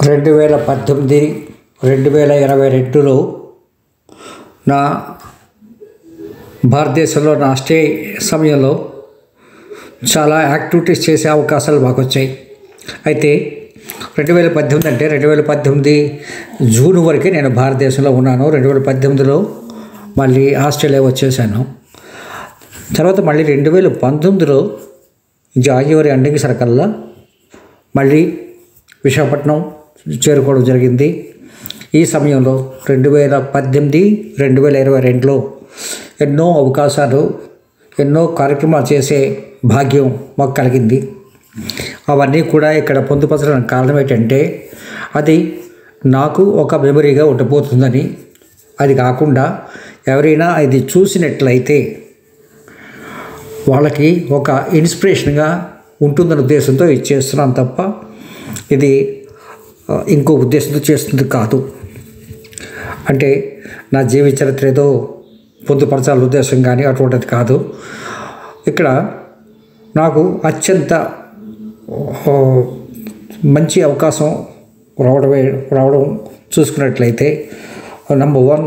రెండు వేల పద్దెనిమిది రెండు వేల ఇరవై రెండులో నా భారతదేశంలో నా స్టే సమయంలో చాలా యాక్టివిటీస్ చేసే అవకాశాలు మాకు వచ్చాయి అయితే రెండు వేల పద్దెనిమిది అంటే రెండు వేల పద్దెనిమిది జూన్ వరకే నేను భారతదేశంలో ఉన్నాను రెండు వేల పద్దెనిమిదిలో మళ్ళీ ఆస్ట్రేలియా వచ్చేసాను తర్వాత మళ్ళీ రెండు వేల పంతొమ్మిదిలో జాన్యువరి ఎండింగ్ సరకల్లా మళ్ళీ విశాఖపట్నం చేరుకోవడం జరిగింది ఈ సమయంలో రెండు వేల పద్దెనిమిది రెండు వేల ఇరవై రెండులో ఎన్నో అవకాశాలు ఎన్నో కార్యక్రమాలు చేసే భాగ్యం మాకు కలిగింది అవన్నీ కూడా ఇక్కడ పొందుపరచడానికి కారణం ఏంటంటే అది నాకు ఒక మెమరీగా ఉండిపోతుందని అది కాకుండా ఎవరైనా ఇది చూసినట్లయితే వాళ్ళకి ఒక ఇన్స్పిరేషన్గా ఉంటుందన్న ఉద్దేశంతో ఇది చేస్తున్నాను తప్ప ఇది ఆ, ఇంకో ఉద్దేశంతో చేస్తుంది కాదు అంటే నా జీవిత చరిత్ర ఏదో పొందుపరచాలని ఉద్దేశం కానీ అటువంటిది కాదు ఇక్కడ నాకు అత్యంత ఆ, మంచి అవకాశం రావడమే రావడం చూసుకున్నట్లయితే number one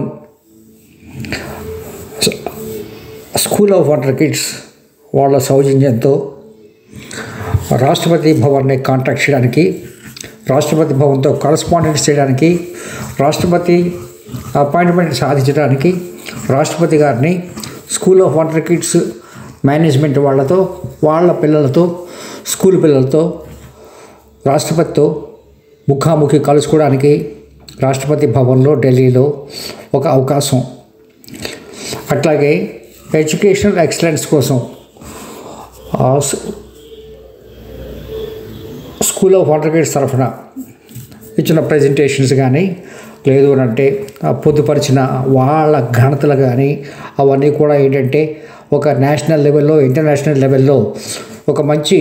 school of wonder kids వాళ్ళ సౌజన్యంతో రాష్ట్రపతి భవన్ని కాంటాక్ట్ చేయడానికి రాష్ట్రపతి భవన్తో కరస్పాండెన్స్ చేయడానికి రాష్ట్రపతి అపాయింట్మెంట్ సాధించడానికి రాష్ట్రపతి గారిని school of wonder kids management వాళ్ళతో వాళ్ళ పిల్లలతో స్కూల్ పిల్లలతో రాష్ట్రపతితో ముఖాముఖి కలుసుకోవడానికి రాష్ట్రపతి భవన్లో ఢిల్లీలో ఒక అవకాశం అట్లాగే ఎడ్యుకేషనల్ ఎక్సలెన్స్ కోసం ఆ స్- స్కూల్ ఆఫ్ వాటర్ తరఫున ఇచ్చిన ప్రజెంటేషన్స్ కానీ లేదు అని అంటే ఆ పొందుపరిచిన వాళ్ళ ఘనతలు కానీ అవన్నీ కూడా ఏంటంటే ఒక నేషనల్ లెవెల్లో ఇంటర్నేషనల్ లెవెల్లో ఒక మంచి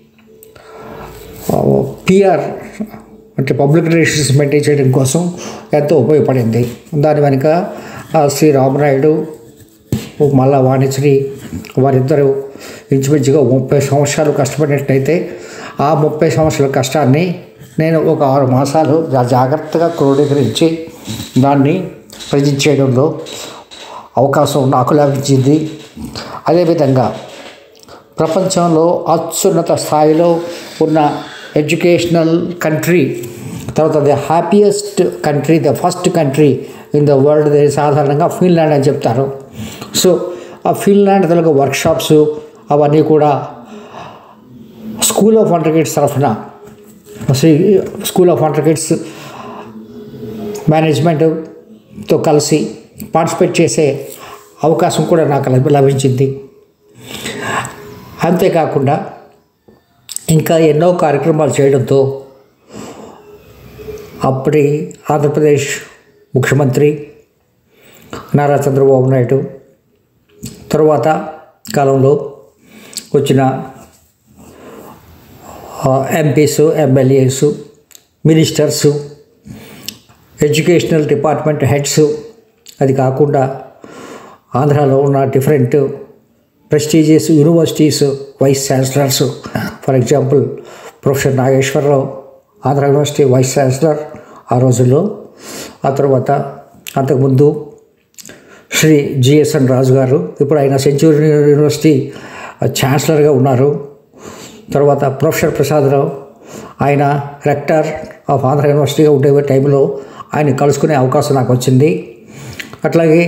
పిఆర్ అంటే పబ్లిక్ రిలేషన్స్ మెయింటైన్ చేయడం కోసం ఎంతో ఉపయోగపడింది దాని వెనుక ఆ శ్రీ రామనాయుడు మళ్ళా వాణిశ్రీ వారిద్దరూ ఇంచుమించుగా ముప్పై సంవత్సరాలు కష్టపడినట్టయితే ఆ ముప్పై సంవత్సరాల కష్టాన్ని నేను ఒక ఆరు మాసాలు జా- జాగ్రత్తగా క్రోడీకరించి దాన్ని ప్రజెంట్ చేయడంలో అవకాశం నాకు లభించింది అదేవిధంగా ప్రపంచంలో అత్యున్నత స్థాయిలో ఉన్న ఎడ్యుకేషనల్ కంట్రీ తర్వాత the happiest country the first country in the world సాధారణంగా ఫిన్లాండ్ అని చెప్తారు సో ఆ ఫిన్లాండ్ తెలుగు వర్క్షాప్స్ అవన్నీ కూడా స్కూల్ ఆఫ్ వండర్కిడ్స్ తరఫున శ్రీ స్కూల్ ఆఫ్ వండర్కిడ్స్ మేనేజ్మెంట్తో కలిసి పార్టిసిపేట్ చేసే అవకాశం కూడా నాకు లభి- లభించింది అంతేకాకుండా ఇంకా ఎన్నో కార్యక్రమాలు చేయడంతో అప్పటి ఆంధ్రప్రదేశ్ ముఖ్యమంత్రి నారా చంద్రబాబు నాయుడు తరువాత కాలంలో వచ్చిన MPs MLAs ministers educational department heads అది కాకుండా ఆంధ్రాలో ఉన్న different prestigious universities vice chancellors for example professor Nageswararao Andhra university vice chancellor ఆ రోజుల్లో ఆ తర్వాత అంతకుముందు శ్రీ జిఎస్ఎన్ రాజు గారు ఇప్పుడు ఆయన సెంచూరీ యూనివర్సిటీ ఛాన్సలర్గా ఉన్నారు తర్వాత ప్రొఫెసర్ ప్రసాదరావు ఆయన రెక్టర్ ఆఫ్ ఆంధ్ర యూనివర్సిటీగా ఉండే టైంలో ఆయన కలుసుకునే అవకాశం నాకు వచ్చింది అట్లాగే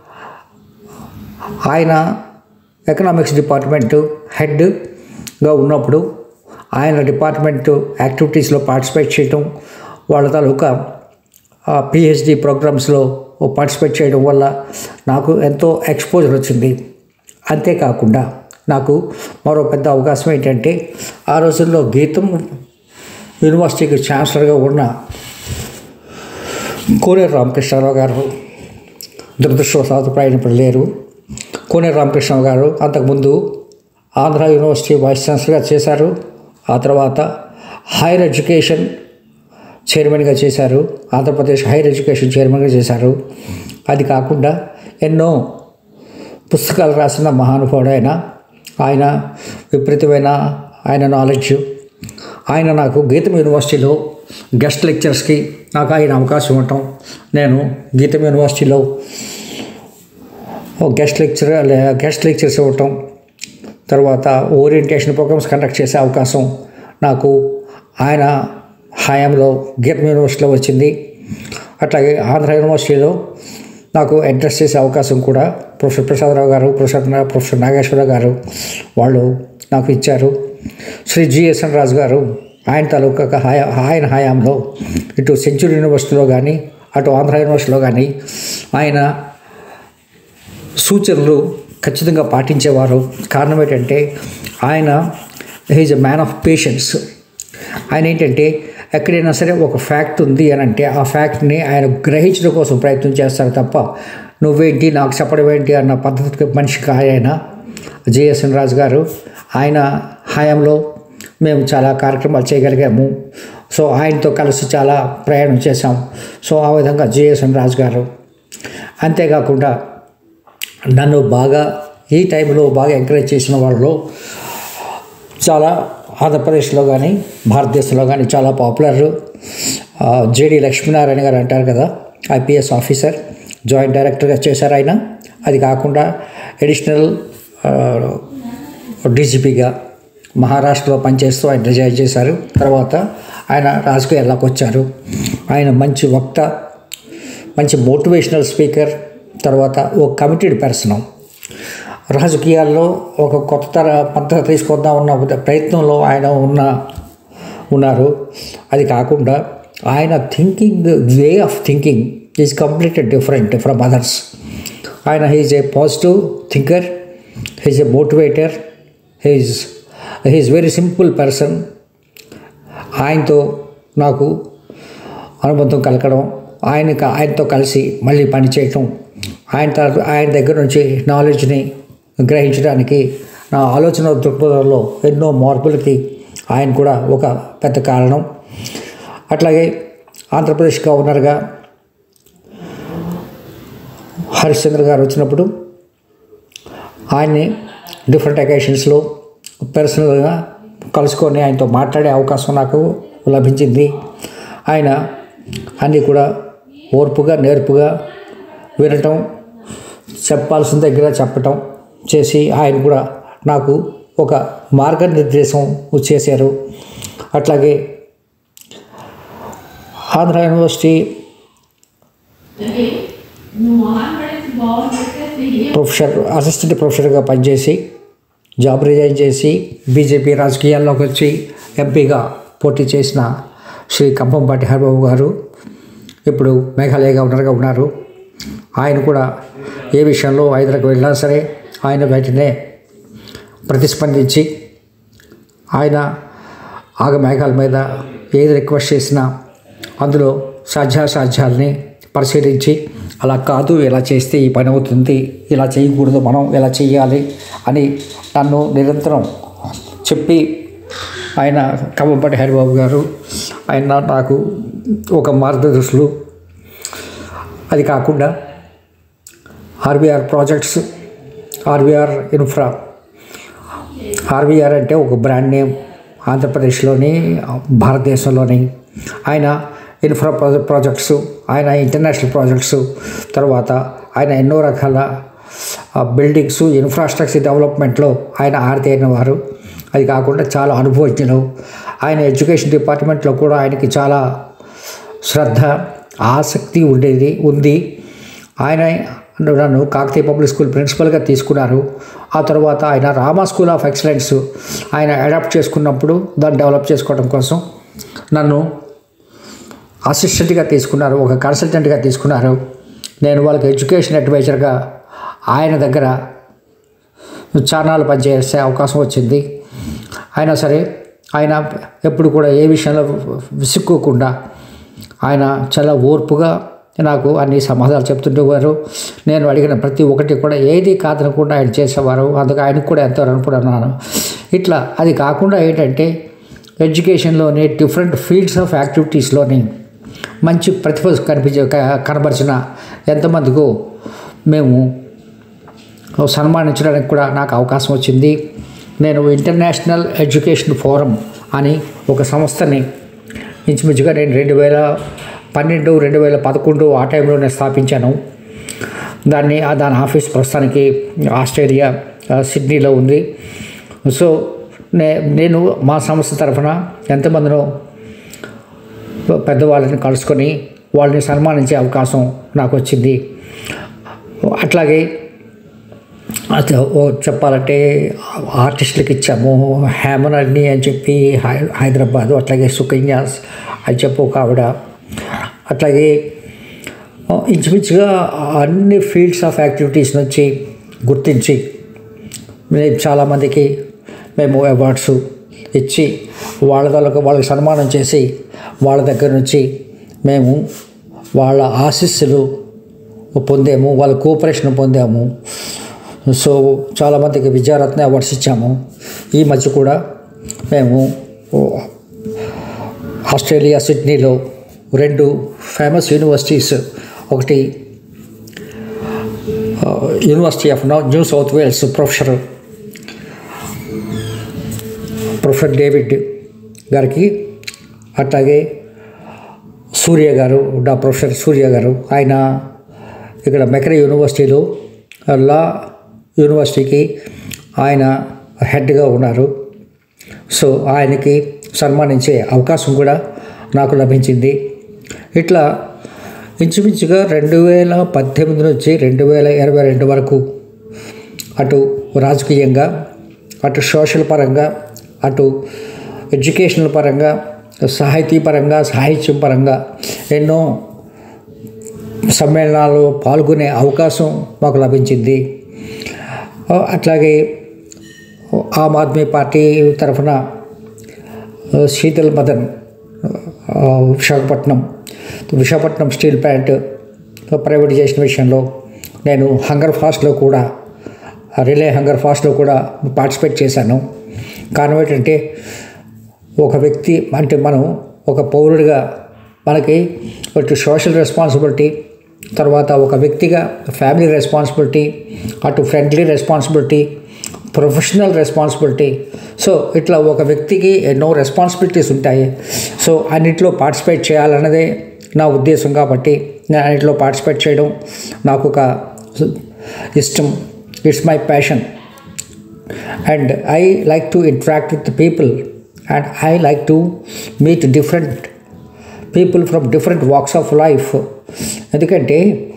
ఆయన ఎకనామిక్స్ డిపార్ట్మెంట్ హెడ్గా ఉన్నప్పుడు ఆయన డిపార్ట్మెంట్ యాక్టివిటీస్లో పార్టిసిపేట్ చేయటం వాళ్ళ తాలూకా పిహెచ్డి ప్రోగ్రామ్స్లో పార్టిసిపేట్ చేయడం వల్ల నాకు ఎంతో ఎక్స్పోజర్ వచ్చింది అంతేకాకుండా నాకు మరో పెద్ద అవకాశం ఏంటంటే ఆ రోజుల్లో గీతం యూనివర్సిటీకి ఛాన్సలర్గా ఉన్న కోనేరు రామకృష్ణారావు గారు దురదృష్టవశాత్తు ఆయన ఇప్పుడు లేరు కోనేరు రామకృష్ణరావు గారు అంతకుముందు ఆంధ్ర యూనివర్సిటీ వైస్ ఛాన్సలర్గా చేశారు ఆ తర్వాత హైయర్ ఎడ్యుకేషన్ చైర్మన్గా చేశారు ఆంధ్రప్రదేశ్ హైయర్ ఎడ్యుకేషన్ చైర్మన్గా చేశారు అది కాకుండా ఎన్నో పుస్తకాలు రాసిన మహానుభావుడు ఆయన ఆయన విపరీతమైన ఆయన నాలెడ్జ్ ఆయన నాకు గీతం యూనివర్సిటీలో గెస్ట్ లెక్చర్స్కి నాకు ఆయన అవకాశం ఇవ్వటం నేను గీతం యూనివర్సిటీలో గెస్ట్ లెక్చర్ గెస్ట్ లెక్చర్స్ ఇవ్వటం తర్వాత ఓరియంటేషన్ ప్రోగ్రామ్స్ కండక్ట్ చేసే అవకాశం నాకు ఆయన హయాంలో గీతం యూనివర్సిటీలో వచ్చింది అట్లాగే ఆంధ్ర యూనివర్సిటీలో నాకు అడ్రస్ చేసే అవకాశం కూడా ప్రొఫెసర్ ప్రసాదరావు గారు ప్రొఫెసర్ నా- ప్రొఫెసర్ నాగేశ్వరరావు గారు వాళ్ళు నాకు ఇచ్చారు శ్రీ జిఎస్ఎన్ రాజు గారు ఆయన తాలూకా హయా ఆయన హయాంలో ఇటు సెంచురీ యూనివర్సిటీలో కానీ అటు ఆంధ్ర యూనివర్సిటీలో కానీ ఆయన సూచనలు ఖచ్చితంగా పాటించేవారు కారణం ఏంటంటే ఆయన he's a man of patience ఆయన ఏంటంటే ఎక్కడైనా సరే ఒక ఫ్యాక్ట్ ఉంది అని అంటే ఆ ఫ్యాక్ట్ని ఆయన గ్రహించడం కోసం ప్రయత్నం చేస్తారు తప్ప నువ్వేంటి నాకు చెప్పడం ఏంటి అన్న పద్ధతి మనిషి ఆయన జేఎస్ఎన్ రాజు గారు ఆయన హయాంలో మేము చాలా కార్యక్రమాలు చేయగలిగాము సో ఆయనతో కలిసి చాలా ప్రయాణం చేశాం సో ఆ విధంగా జేఎస్ఎన్ రాజు గారు అంతేకాకుండా నన్ను బాగా ఈ టైంలో బాగా ఎంకరేజ్ చేసిన వాళ్ళు చాలా ఆంధ్రప్రదేశ్లో కానీ భారతదేశంలో కానీ చాలా పాపులర్ జేడి లక్ష్మీనారాయణ గారు అంటారు కదా ఐపీఎస్ ఆఫీసర్ జాయింట్ డైరెక్టర్గా చేశారు ఆయన అది కాకుండా అడిషనల్ డీజీపీగా మహారాష్ట్రలో పనిచేస్తూ ఆయన రిజైన్ చేశారు తర్వాత ఆయన రాజకీయాల్లోకి వచ్చారు ఆయన మంచి వక్త మంచి మోటివేషనల్ స్పీకర్ తర్వాత ఓ కమిటెడ్ పర్సన్ రాజకీయాల్లో ఒక కొత్త తర పద్ధతి తీసుకొద్దాం ఉన్న ప్రయత్నంలో ఆయన ఉన్న ఉన్నారు అది కాకుండా ఆయన thinking way of thinking is completely different from others ఆయన he's a positive thinker he's a motivator he's he's very simple person ఆయనతో నాకు అనుబంధం కలగడం ఆయన ఆయనతో కలిసి మళ్ళీ పనిచేయటం ఆయన తర్వాత ఆయన దగ్గర నుంచి నాలెడ్జ్ని గ్రహించడానికి నా ఆలోచన దృక్పథంలో ఎన్నో మార్పులకి ఆయన కూడా ఒక పెద్ద కారణం అట్లాగే ఆంధ్రప్రదేశ్ గవర్నర్గా హరిశ్చంద్ర గారు వచ్చినప్పుడు ఆయన్ని డిఫరెంట్ అకేషన్స్లో పర్సనల్గా కలుసుకొని ఆయనతో మాట్లాడే అవకాశం నాకు లభించింది ఆయన అన్నీ కూడా ఓర్పుగా నేర్పుగా వినటం చెప్పాల్సిన దగ్గర చెప్పటం చేసి ఆయన కూడా నాకు ఒక మార్గనిర్దేశం చేశారు అట్లాగే ఆంధ్ర యూనివర్సిటీ ప్రొఫెసర్ అసిస్టెంట్ ప్రొఫెసర్గా పనిచేసి జాబ్ రిజైన్ చేసి బీజేపీ రాజకీయాల్లోకి వచ్చి ఎంపీగా పోటీ చేసిన శ్రీ కంపంపాటి హరిబాబు గారు ఇప్పుడు మేఘాలయ గవర్నర్గా ఉన్నారు ఆయన కూడా ఏ విషయంలో హైదరాబాద్ వెళ్ళినా సరే ఆయన వెంటనే ప్రతిస్పందించి ఆయన ఆగమేఘాల మీద ఏది రిక్వెస్ట్ చేసినా అందులో సాధ్యాసాధ్యాలని పరిశీలించి అలా కాదు ఇలా చేస్తే ఈ పని అవుతుంది ఇలా చేయకూడదు మనం ఇలా చేయాలి అని నన్ను నిరంతరం చెప్పి ఆయన కమ్మంపాటి హరిబాబు గారు ఆయన నాకు ఒక మార్గదర్శులు అది కాకుండా RBR projects RBR infra RBR అంటే ఒక బ్రాండ్ నేమ్ ఆంధ్రప్రదేశ్లోని భారతదేశంలోని ఆయన ఇన్ఫ్రా ప్రాజెక్ట్ ప్రాజెక్ట్స్ ఆయన ఇంటర్నేషనల్ ప్రాజెక్ట్స్ తర్వాత ఆయన ఎన్నో రకాల బిల్డింగ్స్ ఇన్ఫ్రాస్ట్రక్చర్ డెవలప్మెంట్లో ఆయన ఆరితేరిన వారు అది కాకుండా చాలా అనుభవజ్ఞులు ఆయన ఎడ్యుకేషన్ డిపార్ట్మెంట్లో కూడా ఆయనకి చాలా శ్రద్ధ ఆసక్తి ఉండేది ఉంది ఆయన నన్ను కాకతీయ పబ్లిక్ స్కూల్ ప్రిన్సిపల్గా తీసుకున్నారు ఆ తర్వాత ఆయన రామా స్కూల్ ఆఫ్ ఎక్సలెన్స్ ఆయన అడాప్ట్ చేసుకున్నప్పుడు దాన్ని డెవలప్ చేసుకోవడం కోసం నన్ను అసిస్టెంట్గా తీసుకున్నారు ఒక కన్సల్టెంట్గా తీసుకున్నారు నేను వాళ్ళకి ఎడ్యుకేషన్ అడ్వైజర్గా ఆయన దగ్గర చానాలు పనిచేసే అవకాశం వచ్చింది అయినా సరే ఆయన ఎప్పుడు కూడా ఏ విషయంలో విసుక్కోకుండా ఆయన చాలా ఓర్పుగా నాకు అన్ని సమాధానాలు చెప్తుండేవారు నేను అడిగిన ప్రతి ఒక్కటి కూడా ఏది కాదనకుండా ఆయన చేసేవారు అందుకు ఆయనకు కూడా ఎంతో అనుకున్నాను ఇట్లా అది కాకుండా ఏంటంటే ఎడ్యుకేషన్లోని డిఫరెంట్ ఫీల్డ్స్ ఆఫ్ యాక్టివిటీస్లోని మంచి ప్రతిభ కనిపించే కనబరిచిన ఎంతమందికో మేము సన్మానించడానికి కూడా నాకు అవకాశం వచ్చింది నేను ఇంటర్నేషనల్ ఎడ్యుకేషన్ ఫోరం అని ఒక సంస్థని ఇంచుమించుగా నేను రెండు వేల పన్నెండు రెండు వేల పదకొండు ఆ టైంలో నేను స్థాపించాను దాన్ని ఆ దాని ఆఫీస్ ప్రస్తుతానికి ఆస్ట్రేలియా ఆ, సిడ్నీలో ఉంది సో నే నేను మా సంస్థ తరఫున ఎంతమందినో పెద్దవాళ్ళని కలుసుకొని వాళ్ళని సన్మానించే అవకాశం నాకు వచ్చింది అట్లాగే అది ఓ చెప్పాలంటే ఆర్టిస్టులకు ఇచ్చాము హేమన్ అడ్ని అని చెప్పి హై- హైదరాబాదు అట్లాగే సుకన్యాస్ అని చెప్పి ఒక ఆవిడ అట్లాగే ఆ, ఇంచుమించుగా అన్ని ఫీల్డ్స్ ఆఫ్ యాక్టివిటీస్ నుంచి గుర్తించి మేము చాలామందికి మేము అవార్డ్స్ ఇచ్చి వాళ్ళ వాళ్ళకి వాళ్ళకి సన్మానం చేసి వాళ్ళ దగ్గర నుంచి మేము వాళ్ళ ఆశీస్సులు పొందాము వాళ్ళ కోఆపరేషన్ పొందాము సో చాలామందికి విద్యారత్న అవార్డ్స్ ఇచ్చాము ఈ మధ్య కూడా మేము ఓ, ఆస్ట్రేలియా సిడ్నీలో రెండు ఫేమస్ యూనివర్సిటీస్ ఒకటి ఆ, university of now New South Wales professor professor David గారికి అట్లాగే సూర్య గారు డా ప్రొఫెసర్ సూర్య గారు ఆయన ఇక్కడ మెకరే యూనివర్సిటీలో లా యూనివర్సిటీకి ఆయన హెడ్గా ఉన్నారు సో ఆయనకి సన్మానించే అవకాశం కూడా నాకు లభించింది ఇట్లా ఇంచుమించుగా రెండు వేల పద్దెనిమిది నుంచి రెండు వేల ఇరవై రెండు వరకు అటు రాజకీయంగా అటు సోషల్ పరంగా అటు ఎడ్యుకేషనల్ పరంగా సాహితీ పరంగా సాహిత్యం పరంగా ఎన్నో సమ్మేళనాల్లో పాల్గొనే అవకాశం మాకు లభించింది ఆ, అట్లాగే ఆమ్ ఆద్మీ పార్టీ తరఫున ఆ, శీతల్ మదన్ ఆ, Visakhapatnam Visakhapatnam steel plant privatisation విషయంలో నేను హంగర్ ఫాస్ట్లో కూడా రిలే హంగర్ ఫాస్ట్లో కూడా పార్టిసిపేట్ చేశాను కారణం ఏంటంటే ఒక వ్యక్తి అంటే మనం ఒక పౌరుడిగా మనకి అటు సోషల్ రెస్పాన్సిబిలిటీ తర్వాత ఒక వ్యక్తిగా ఫ్యామిలీ రెస్పాన్సిబిలిటీ అటు friendly responsibility professional responsibility so ఇట్లా ఒక వ్యక్తికి ఎన్నో రెస్పాన్సిబిలిటీస్ ఉంటాయి సో అన్నిట్లో పార్టిసిపేట్ చేయాలన్నదే నా ఉద్దేశం కాబట్టి నేను అన్నిట్లో పార్టిసిపేట్ చేయడం నాకు ఒక ఇష్టం it's my passion and I like to interact with the people and I like to meet different people from different walks of life ఎందుకంటే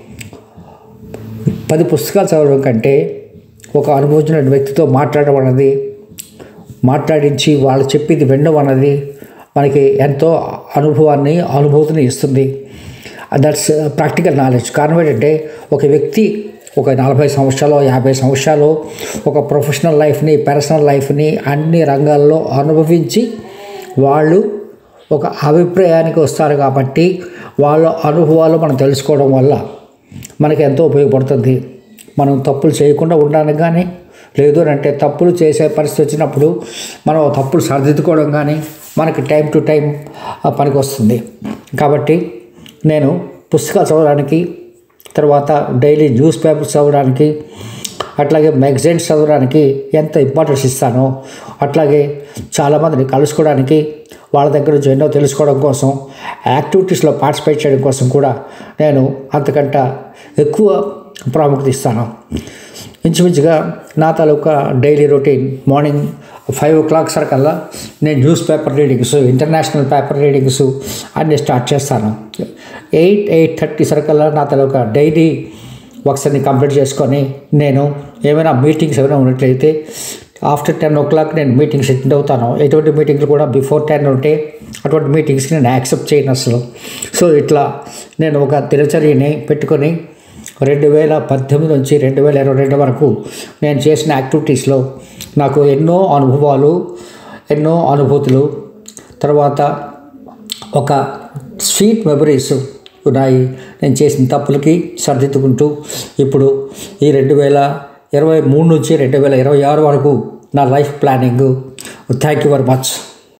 పది పుస్తకాలు చదవడం కంటే ఒక అనుభవించిన వ్యక్తితో మాట్లాడడం అన్నది మాట్లాడించి వాళ్ళు చెప్పింది వినడం అన్నది మనకి ఎంతో అనుభవాన్ని అనుభూతిని ఇస్తుంది దట్స్ ప్రాక్టికల్ నాలెడ్జ్ కారణం ఏంటంటే ఒక వ్యక్తి ఒక నలభై సంవత్సరాలు యాభై సంవత్సరాలు ఒక ప్రొఫెషనల్ లైఫ్ని పర్సనల్ లైఫ్ని అన్ని రంగాల్లో అనుభవించి వాళ్ళు ఒక అభిప్రాయానికి వస్తారు కాబట్టి వాళ్ళ అనుభవాలు మనం తెలుసుకోవడం వల్ల మనకి ఎంతో ఉపయోగపడుతుంది మనం తప్పులు చేయకుండా ఉండడానికి కానీ లేదు అని అంటే తప్పులు చేసే పరిస్థితి వచ్చినప్పుడు మనం ఆ తప్పులు సరిదిద్దుకోవడం కానీ మనకి టైం టు టైం పనికి వస్తుంది కాబట్టి నేను పుస్తకాలు చదవడానికి తర్వాత డైలీ న్యూస్ పేపర్స్ చదవడానికి అట్లాగే మ్యాగజైన్స్ చదవడానికి ఎంత ఇంపార్టెన్స్ ఇస్తానో అట్లాగే చాలామందిని కలుసుకోవడానికి వాళ్ళ దగ్గర నుంచి ఎన్నో తెలుసుకోవడం కోసం యాక్టివిటీస్లో పార్టిసిపేట్ చేయడం కోసం కూడా నేను అంతకంట ఎక్కువ ప్రాముఖ్యత ఇస్తాను ఇంచుమించుగా నా తాలూకా daily routine morning five o'clock సరికల్లా నేను news paper readings international paper readings అన్నీ స్టార్ట్ చేస్తాను ఎయిట్ ఎయిట్ థర్టీ సరికల్లా నా తాలూకా డైలీ వర్క్స్ అన్ని కంప్లీట్ చేసుకొని నేను ఏమైనా మీటింగ్స్ ఏమైనా ఉన్నట్లయితే ఆఫ్టర్ టెన్ ఓ క్లాక్ నేను మీటింగ్స్ అటెండ్ అవుతాను ఎటువంటి మీటింగ్లు కూడా బిఫోర్ టెన్ ఉంటే అటువంటి మీటింగ్స్ని నేను యాక్సెప్ట్ చేయను అసలు సో ఇట్లా నేను ఒక దినచర్యని పెట్టుకొని రెండు వేల పద్దెనిమిది నుంచి రెండు వేల ఇరవై రెండు వరకు నేను చేసిన యాక్టివిటీస్లో నాకు ఎన్నో అనుభవాలు ఎన్నో అనుభూతులు తర్వాత ఒక స్వీట్ మెమరీస్ ఉన్నాయి నేను చేసిన తప్పులకి సరిదిద్దుకుంటూ ఇప్పుడు ఈ రెండు వేల ఇరవై మూడు నుంచి రెండు వేల ఇరవై ఆరు వరకు నా life planning thank you very much